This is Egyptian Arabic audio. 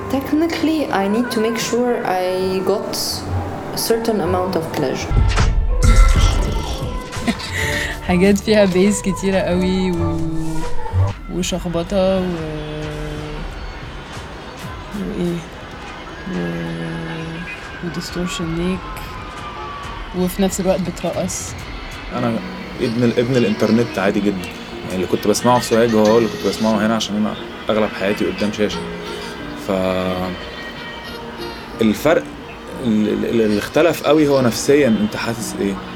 technically I need to make sure I got a certain amount of pleasure حاجات فيها بيز كتيرة قوي و... وشخبطة و... وإيه و... وديستورشن نيك وفي نفس الوقت بترقص انا ابن ابن الانترنت عادي جدا يعني اللي كنت بسمعه في سوهاج هو اللي كنت بسمعه هنا عشان انا اغلب حياتي قدام شاشه ف الفرق اللي اللي اختلف قوي هو نفسيا انت حاسس ايه